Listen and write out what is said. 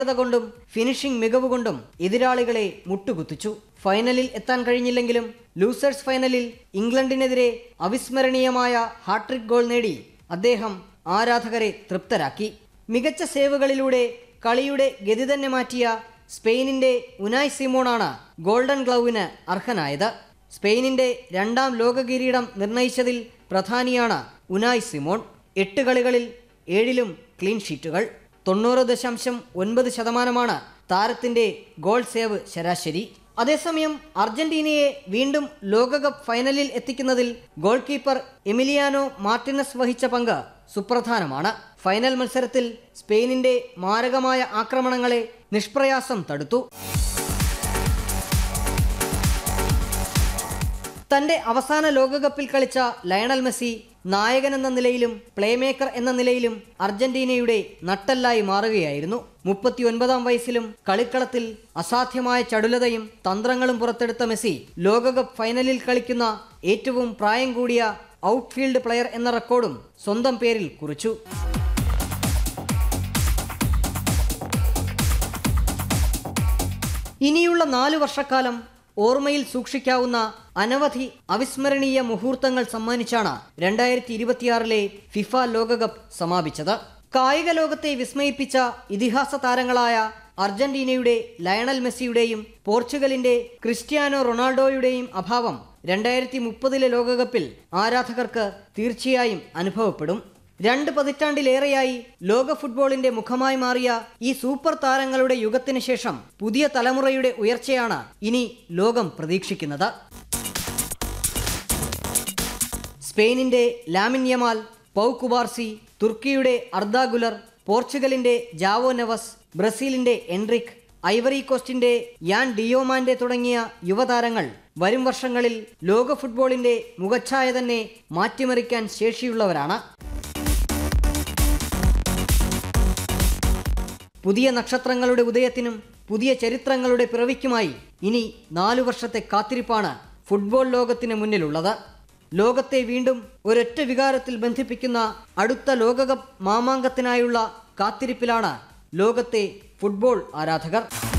കൊണ്ടും ഫിനിഷിംഗ് മികവ് കൊണ്ടും എതിരാളികളെ മുട്ടുകുത്തിച്ചു ഫൈനലിൽ എത്താൻ കഴിഞ്ഞില്ലെങ്കിലും ലൂസേഴ്സ് ഫൈനലിൽ ഇംഗ്ലണ്ടിനെതിരെ അവിസ്മരണീയമായ ഹാട്രിക് ഗോൾ നേടി അദ്ദേഹം ആരാധകരെ തൃപ്തരാക്കി മികച്ച സേവുകളിലൂടെ കളിയുടെ ഗതി തന്നെ മാറ്റിയ സ്പെയിനിന്റെ ഉനായ് സിമോണാണ് ഗോൾഡൻ ഗ്ലൗവിന് അർഹനായത് സ്പെയിനിന്റെ രണ്ടാം ലോക കിരീടം നിർണയിച്ചതിൽ പ്രധാനിയാണ് ഉനായ് സിമോൺ എട്ട് കളികളിൽ ഏഴിലും ക്ലീൻ ഷീറ്റുകൾ തൊണ്ണൂറ് ദശാംശം ഒൻപത് ശതമാനമാണ് താരത്തിന്റെ ഗോൾ സേവ് ശരാശരി അതേസമയം അർജന്റീനയെ വീണ്ടും ലോകകപ്പ് ഫൈനലിൽ എത്തിക്കുന്നതിൽ ഗോൾ കീപ്പർ എമിലിയാനോ മാർട്ടിനസ് വഹിച്ച പങ്ക് സുപ്രധാനമാണ് ഫൈനൽ മത്സരത്തിൽ സ്പെയിനിന്റെ മാരകമായ ആക്രമണങ്ങളെ നിഷ്പ്രയാസം തടുത്തു തന്റെ അവസാന ലോകകപ്പിൽ കളിച്ച ലയണൽ മെസ്സി നായകൻ എന്ന നിലയിലും പ്ലേമേക്കർ എന്ന നിലയിലും അർജന്റീനയുടെ നട്ടല്ലായി മാറുകയായിരുന്നു മുപ്പത്തിയൊൻപതാം വയസ്സിലും കളിക്കളത്തിൽ അസാധ്യമായ ചടുലതയും തന്ത്രങ്ങളും പുറത്തെടുത്ത മെസ്സി ലോകകപ്പ് ഫൈനലിൽ കളിക്കുന്ന ഏറ്റവും പ്രായം കൂടിയ ഔട്ട്ഫീൽഡ് പ്ലെയർ എന്ന റെക്കോർഡും സ്വന്തം പേരിൽ കുറിച്ചു ഇനിയുള്ള നാലു വർഷക്കാലം ഓർമ്മയിൽ സൂക്ഷിക്കാവുന്ന അനവധി അവിസ്മരണീയ മുഹൂർത്തങ്ങൾ സമ്മാനിച്ചാണ് രണ്ടായിരത്തി ഇരുപത്തിയാറിലെ ഫിഫ ലോകകപ്പ് സമാപിച്ചത് കായിക ലോകത്തെ വിസ്മയിപ്പിച്ച ഇതിഹാസ താരങ്ങളായ അർജന്റീനയുടെ ലയണൽ മെസ്സിയുടെയും പോർച്ചുഗലിന്റെ ക്രിസ്ത്യാനോ റൊണാൾഡോയുടെയും അഭാവം രണ്ടായിരത്തി മുപ്പതിലെ ലോകകപ്പിൽ ആരാധകർക്ക് തീർച്ചയായും അനുഭവപ്പെടും രണ്ട് പതിറ്റാണ്ടിലേറെയായി ലോക ഫുട്ബോളിന്റെ മുഖമായി മാറിയ ഈ സൂപ്പർ താരങ്ങളുടെ യുഗത്തിന് ശേഷം പുതിയ തലമുറയുടെ ഉയർച്ചയാണ് ഇനി ലോകം പ്രതീക്ഷിക്കുന്നത് സ്പെയിനിന്റെ ലാമിൻ യമാൽ പൗ കുബാർസി തുർക്കിയുടെ അർദ ഗുലർ പോർച്ചുഗലിന്റെ ജാവോ നെവസ് ബ്രസീലിന്റെ എൻറിക് ഐവറി കോസ്റ്റിന്റെ യാൻ ഡിയോമാന്റെ തുടങ്ങിയ യുവതാരങ്ങൾ വരും വർഷങ്ങളിൽ ലോക ഫുട്ബോളിന്റെ മുഖച്ഛായ തന്നെ മാറ്റിമറിക്കാൻ ശേഷിയുള്ളവരാണ് പുതിയ നക്ഷത്രങ്ങളുടെ ഉദയത്തിനും പുതിയ ചരിത്രങ്ങളുടെ പിറവിക്കുമായി ഇനി നാലു വർഷത്തെ കാത്തിരിപ്പാണ് ഫുട്ബോൾ ലോകത്തിന് മുന്നിലുള്ളത് ലോകത്തെ വീണ്ടും ഒരൊറ്റ വികാരത്തിൽ ബന്ധിപ്പിക്കുന്ന അടുത്ത ലോകകപ്പ് മാമാങ്കത്തിനായുള്ള കാത്തിരിപ്പിലാണ് ലോകത്തെ ഫുട്ബോൾ ആരാധകർ